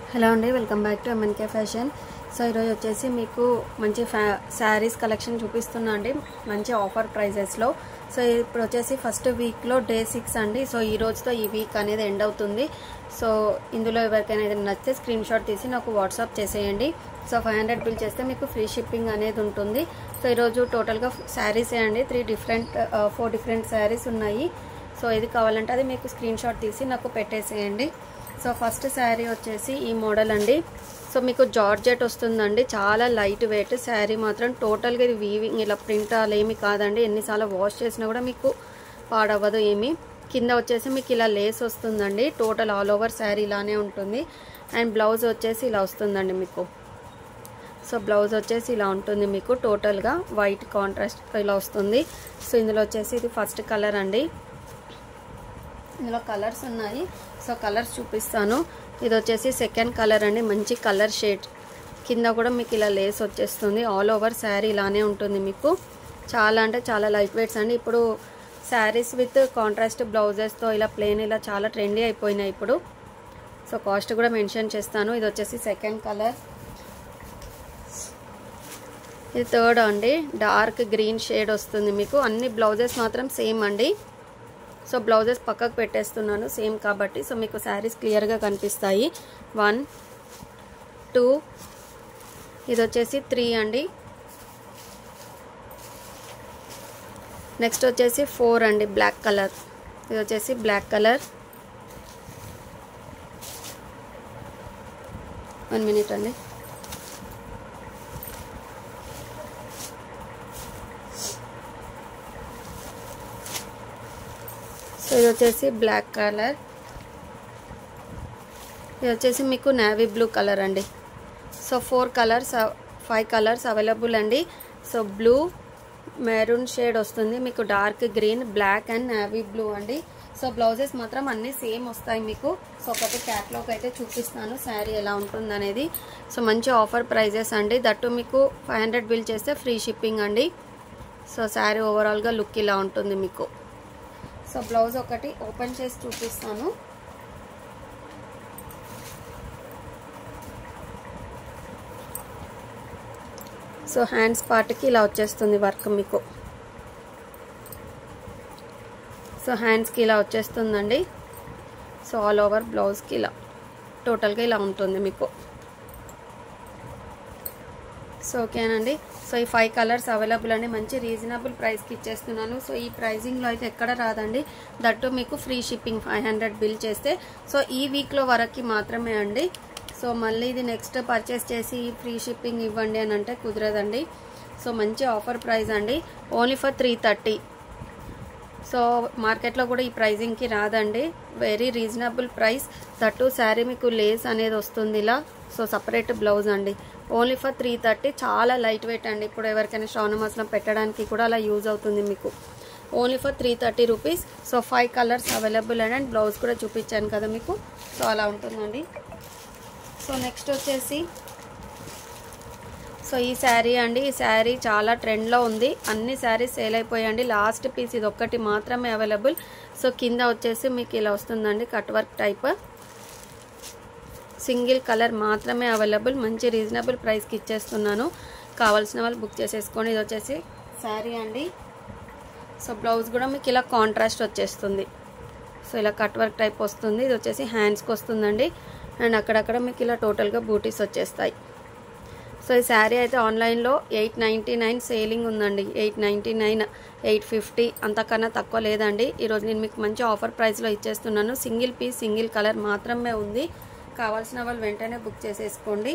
hello అండి welcome back to MNK fashion so ఈరోజు వచ్చేసి మీకు మంచి ఫ్యా శారీస్ కలెక్షన్ చూపిస్తున్నా అండి మంచి ఆఫర్ ప్రైజెస్లో సో ఇప్పుడు వచ్చేసి ఫస్ట్ వీక్లో డే సిక్స్ అండి సో ఈ రోజుతో ఈ వీక్ అనేది ఎండ్ అవుతుంది సో ఇందులో ఎవరికైనా ఏదైనా నచ్చితే స్క్రీన్ షాట్ తీసి నాకు వాట్సాప్ చేసేయండి సో ఫైవ్ హండ్రెడ్ బిల్ చేస్తే మీకు ఫ్రీ షిప్పింగ్ అనేది ఉంటుంది సో ఈరోజు టోటల్గా శారీస్ అండి three different four different saris ఉన్నాయి సో ఏది కావాలంటే అది మీకు స్క్రీన్ షాట్ తీసి నాకు పెట్టేసేయండి సో ఫస్ట్ శారీ వచ్చేసి ఈ మోడల్ అండి సో మీకు జార్జెట్ వస్తుందండి చాలా లైట్ వెయిట్ శారీ మాత్రం టోటల్గా ఇది వీవింగ్ ఇలా ప్రింట్ అలా ఏమి కాదండి ఎన్నిసార్లు వాష్ చేసినా కూడా మీకు పాడవ్వదు ఏమి కింద వచ్చేసి మీకు ఇలా లేస్ వస్తుందండి టోటల్ ఆల్ ఓవర్ శారీ ఇలానే ఉంటుంది అండ్ బ్లౌజ్ వచ్చేసి ఇలా వస్తుందండి మీకు సో బ్లౌజ్ వచ్చేసి ఇలా ఉంటుంది మీకు టోటల్గా వైట్ కాంట్రాస్ట్ ఇలా వస్తుంది సో ఇందులో వచ్చేసి ఇది ఫస్ట్ కలర్ అండి ఇందులో కలర్స్ ఉన్నాయి సో కలర్స్ చూపిస్తాను ఇది వచ్చేసి సెకండ్ కలర్ అండి మంచి కలర్ షేడ్ కింద కూడా మీకు ఇలా లేస్ వచ్చేస్తుంది ఆల్ ఓవర్ శారీ ఇలానే ఉంటుంది మీకు చాలా అంటే చాలా లైట్ వెయిట్స్ అండి ఇప్పుడు శారీస్ విత్ కాంట్రాస్ట్ బ్లౌజెస్తో ఇలా ప్లెయిన్ ఇలా చాలా ట్రెండీ అయిపోయినాయి ఇప్పుడు సో కాస్ట్ కూడా మెన్షన్ చేస్తాను ఇది వచ్చేసి సెకండ్ కలర్ ఇది థర్డ్ అండి డార్క్ గ్రీన్ షేడ్ వస్తుంది మీకు అన్ని బ్లౌజెస్ మాత్రం సేమ్ అండి సో బ్లౌజెస్ పక్కకు పెట్టేస్తున్నాను సేమ్ కాబట్టి సో మీకు శారీస్ క్లియర్గా కనిపిస్తాయి వన్ టూ ఇది వచ్చేసి త్రీ అండి నెక్స్ట్ వచ్చేసి ఫోర్ అండి బ్లాక్ కలర్ ఇది వచ్చేసి బ్లాక్ కలర్ వన్ మినిట్ అండి సో ఇది వచ్చేసి బ్లాక్ కలర్ ఇది వచ్చేసి మీకు నేవీ బ్లూ కలర్ అండి so four colours five colours available అండి సో బ్లూ మెరూన్ షేడ్ వస్తుంది మీకు dark green black and navy blue అండి సో బ్లౌజెస్ మాత్రం అన్నీ సేమ్ వస్తాయి మీకు సో ఒకటి క్యాట్లాగ్ అయితే చూపిస్తాను శారీ ఎలా ఉంటుంది అనేది సో మంచి ఆఫర్ ప్రైజెస్ అండి దట్టు మీకు ఫైవ్ హండ్రెడ్ బిల్ చేస్తే ఫ్రీ షిప్పింగ్ అండి సో శారీ ఓవరాల్గా లుక్ ఇలా ఉంటుంది మీకు సో బ్లౌజ్ ఒకటి ఓపెన్ చేసి చూపిస్తాను సో హ్యాండ్స్ పార్ట్కి ఇలా వచ్చేస్తుంది వర్క్ మీకు సో హ్యాండ్స్కి ఇలా వచ్చేస్తుందండి సో ఆల్ ఓవర్ బ్లౌజ్కి ఇలా టోటల్గా ఇలా ఉంటుంది మీకు సో ఓకేనండి సో ఈ ఫైవ్ కలర్స్ అవైలబుల్ అండి మంచి రీజనబుల్ ప్రైస్కి ఇచ్చేస్తున్నాను సో ఈ ప్రైజింగ్లో అయితే ఎక్కడ రాదండి దట్టు మీకు free shipping five hundred bill చేస్తే సో ఈ వీక్లో వరకు మాత్రమే అండి సో మళ్ళీ ఇది నెక్స్ట్ పర్చేస్ చేసి ఫ్రీ షిప్పింగ్ ఇవ్వండి అని అంటే కుదరదండి సో మంచి ఆఫర్ ప్రైస్ అండి only for three thirty so మార్కెట్లో కూడా ఈ ప్రైజింగ్కి రాదండి very reasonable price that sari మీకు లేస్ అనేది వస్తుంది ఇలా సో సపరేట్ బ్లౌజ్ అండి ఓన్లీ ఫర్ త్రీ థర్టీ చాలా లైట్ వెయిట్ అండి ఇప్పుడు ఎవరికైనా శ్రావణ మాసం పెట్టడానికి కూడా అలా యూజ్ అవుతుంది మీకు only for three thirty rupees so five colours available and and blouse కూడా చూపించాను కదా మీకు సో అలా ఉంటుందండి సో నెక్స్ట్ వచ్చేసి సో ఈ శారీ అండి ఈ శారీ చాలా ట్రెండ్లో ఉంది అన్ని శారీస్ సేల్ అయిపోయాయండి లాస్ట్ పీస్ ఇది ఒక్కటి మాత్రమే అవైలబుల్ సో కింద వచ్చేసి మీకు ఇలా వస్తుందండి cut work type single colour మాత్రమే అవైలబుల్ మంచి రీజనబుల్ ప్రైస్కి ఇచ్చేస్తున్నాను కావాల్సిన వాళ్ళు బుక్ చేసేసుకోండి ఇది వచ్చేసి శారీ అండి సో బ్లౌజ్ కూడా మీకు ఇలా కాంట్రాస్ట్ వచ్చేస్తుంది సో ఇలా కట్ వర్క్ టైప్ వస్తుంది ఇది వచ్చేసి హ్యాండ్స్కి వస్తుందండి అండ్ అక్కడక్కడ మీకు ఇలా టోటల్గా బూటీస్ వచ్చేస్తాయి సో ఈ శారీ అయితే ఆన్లైన్లో ఎయిట్ నైంటీ నైన్ సేలింగ్ ఉందండి eight ninety nine eight fifty అంతకన్నా తక్కువ లేదండి ఈరోజు నేను మీకు మంచి ఆఫర్ ప్రైస్లో ఇచ్చేస్తున్నాను సింగిల్ పీస్ సింగిల్ కలర్ మాత్రమే ఉంది కావాల్సిన వాళ్ళు వెంటనే బుక్ చేసేసుకోండి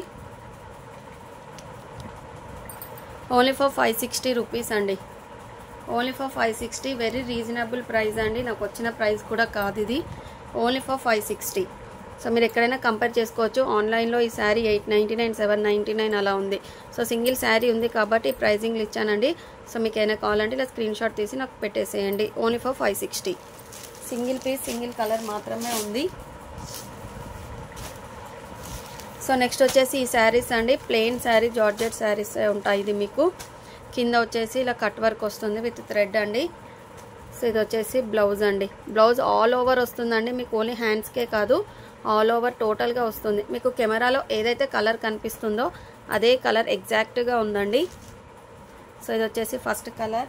only for five sixty rupees అండి only for five sixty very reasonable price అండి నాకు వచ్చిన ప్రైస్ కూడా కాదు ఇది only for five sixty so మీరు ఎక్కడైనా కంపేర్ చేసుకోవచ్చు ఆన్లైన్లో ఈ sari eight ninety nine seven ninety nine అలా ఉంది సో సింగిల్ శారీ ఉంది కాబట్టి ప్రైజింగ్లు ఇచ్చానండి సో మీకు ఏమైనా కావాలంటే ఇలా స్క్రీన్ షాట్ తీసి నాకు పెట్టేసేయండి only for five sixty single piece single colour మాత్రమే ఉంది సో నెక్స్ట్ వచ్చేసి ఈ శారీస్ అండి ప్లెయిన్ శారీ జార్జెట్ శారీస్ ఉంటాయి ఇది మీకు కింద వచ్చేసి ఇలా కట్ వర్క్ వస్తుంది విత్ థ్రెడ్ అండి సో ఇది వచ్చేసి బ్లౌజ్ అండి బ్లౌజ్ ఆల్ ఓవర్ వస్తుందండి మీకు ఓన్లీ హ్యాండ్స్కే కాదు ఆల్ ఓవర్ టోటల్గా వస్తుంది మీకు కెమెరాలో ఏదైతే కలర్ కనిపిస్తుందో అదే కలర్ ఎగ్జాక్ట్గా ఉందండి సో ఇది వచ్చేసి ఫస్ట్ కలర్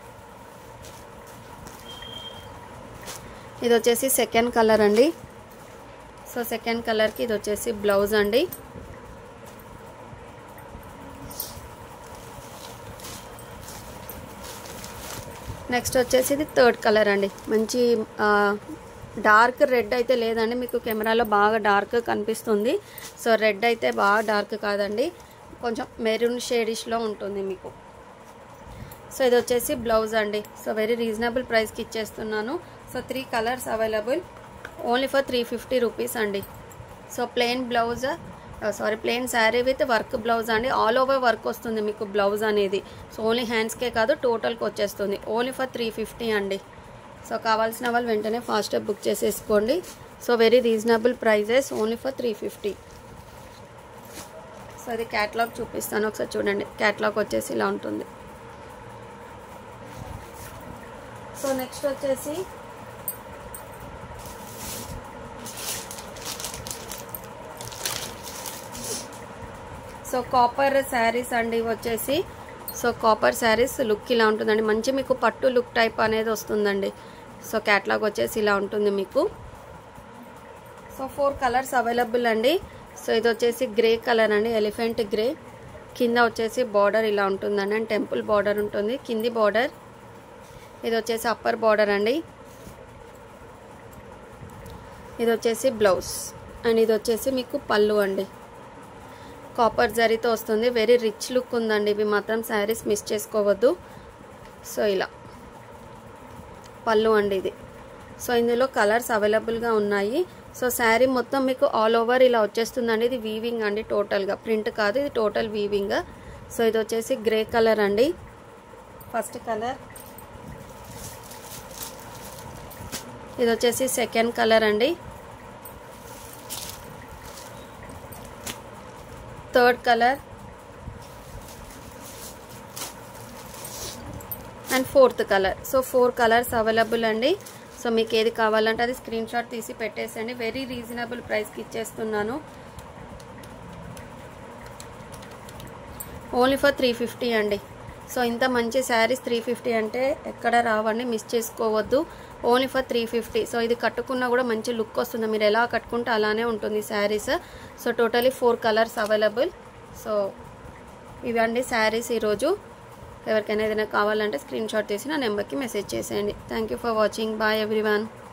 ఇది వచ్చేసి సెకండ్ కలర్ అండి సో సెకండ్ కలర్కి ఇది వచ్చేసి బ్లౌజ్ అండి నెక్స్ట్ వచ్చేసి ఇది థర్డ్ కలర్ అండి మంచి డార్క్ రెడ్ అయితే లేదండి మీకు కెమెరాలో బాగా డార్క్ కనిపిస్తుంది సో రెడ్ అయితే బాగా డార్క్ కాదండి కొంచెం మెరూన్ షేడిష్లో ఉంటుంది మీకు సో ఇది వచ్చేసి బ్లౌజ్ అండి సో వెరీ రీజనబుల్ ప్రైస్కి ఇచ్చేస్తున్నాను so three colours available only for three fifty rupees అండి so plain blouse sari plain sari with work blouse అండి ఆల్ ఓవర్ వర్క్ వస్తుంది మీకు బ్లౌజ్ అనేది సో ఓన్లీ హ్యాండ్స్కే కాదు టోటల్కి వచ్చేస్తుంది ఓన్లీ ఫర్ త్రీ ఫిఫ్టీ అండి సో కావాల్సిన వాళ్ళు వెంటనే ఫాస్ట్గా బుక్ చేసేసుకోండి so very reasonable prices only for three fifty so అది క్యాట్లాగ్ చూపిస్తాను ఒకసారి చూడండి క్యాట్లాగ్ వచ్చేసి ఇలా ఉంటుంది సో నెక్స్ట్ వచ్చేసి సో కాపర్ శారీస్ అండి ఇవి వచ్చేసి సో కాపర్ శారీస్ లుక్ ఇలా ఉంటుందండి మంచి మీకు పట్టు లుక్ టైప్ అనేది వస్తుందండి సో క్యాట్లాగ్ వచ్చేసి ఇలా ఉంటుంది మీకు సో ఫోర్ కలర్స్ అవైలబుల్ అండి సో ఇది వచ్చేసి గ్రే కలర్ అండి ఎలిఫెంట్ గ్రే కింద వచ్చేసి బార్డర్ ఇలా ఉంటుందండి అండ్ టెంపుల్ బార్డర్ ఉంటుంది కింది బార్డర్ ఇది వచ్చేసి అప్పర్ బార్డర్ అండి ఇది వచ్చేసి బ్లౌజ్ అండ్ ఇది వచ్చేసి మీకు పళ్ళు అండి కాపర్ జరీతో వస్తుంది వెరీ రిచ్ లుక్ ఉందండి ఇవి మాత్రం శారీస్ మిస్ చేసుకోవద్దు సో ఇలా పళ్ళు అండి ఇది సో ఇందులో కలర్స్ అవైలబుల్గా ఉన్నాయి సో శారీ మొత్తం మీకు ఆల్ ఓవర్ ఇలా వచ్చేస్తుందండి ఇది వీవింగ్ అండి టోటల్గా ప్రింట్ కాదు ఇది టోటల్ వీవింగ్ సో ఇది వచ్చేసి గ్రే కలర్ అండి ఫస్ట్ కలర్ ఇది వచ్చేసి సెకండ్ కలర్ అండి third colour and fourth colour so four colours available అండి సో మీకు ఏది కావాలంటే అది స్క్రీన్ షాట్ తీసి పెట్టేసండి వెరీ రీజనబుల్ ప్రైస్కి ఇచ్చేస్తున్నాను ఓన్లీ ఫర్ త్రీ ఫిఫ్టీ అండి సో ఇంత మంచి శారీస్ త్రీ ఫిఫ్టీ అంటే ఎక్కడ రావండి మిస్ చేసుకోవద్దు only for three fifty so ఇది కట్టుకున్నా కూడా మంచి లుక్ వస్తుంది మీరు ఎలా కట్టుకుంటే అలానే ఉంటుంది saris so totally four colours available so ఇవండి శారీస్ ఈరోజు ఎవరికైనా ఏదైనా కావాలంటే స్క్రీన్ షాట్ తీసి నా నెంబర్కి మెసేజ్ చేసేయండి thank you for watching bye everyone